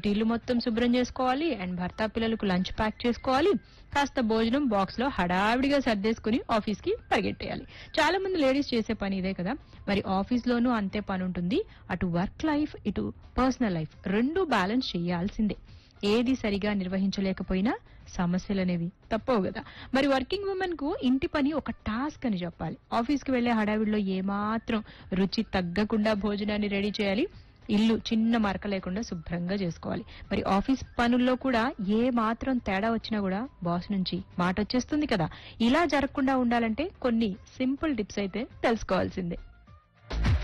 night ఇల్లు మొత్తం శుభ్రం చేసుకోవాలి అండ్ భర్త పిల్లలకు లంచ్ ప్యాక్ చేసుకోవాలి కాస్త భోజనం బాక్స్ లో హడావిడిగా సర్దేసుకుని ఆఫీస్ కి పరిగెట్టేయాలి చాలా మంది లేడీస్ చేసే పని ఇదే కదా మరి ఆఫీస్ లోనూ అంతే పని ఉంటుంది అటు వర్క్ లైఫ్ ఇటు పర్సనల్ లైఫ్ రెండు బ్యాలెన్స్ చేయాల్సిందే ఏది సరిగా నిర్వహించలేకపోయినా సమస్యలు అనేవి తప్పవు కదా మరి వర్కింగ్ ఉమెన్ కు ఇంటి పని ఒక టాస్క్ అని చెప్పాలి ఆఫీస్ కి వెళ్లే హడావిడిలో ఏమాత్రం రుచి తగ్గకుండా భోజనాన్ని రెడీ చేయాలి ఇల్లు చిన్న మరక లేకుండా శుభ్రంగా చేసుకోవాలి మరి ఆఫీస్ పనుల్లో కూడా ఏ మాత్రం తేడా వచ్చినా కూడా బాస్ నుంచి మాట వచ్చేస్తుంది కదా ఇలా జరగకుండా ఉండాలంటే కొన్ని సింపుల్ టిప్స్ అయితే తెలుసుకోవాల్సిందే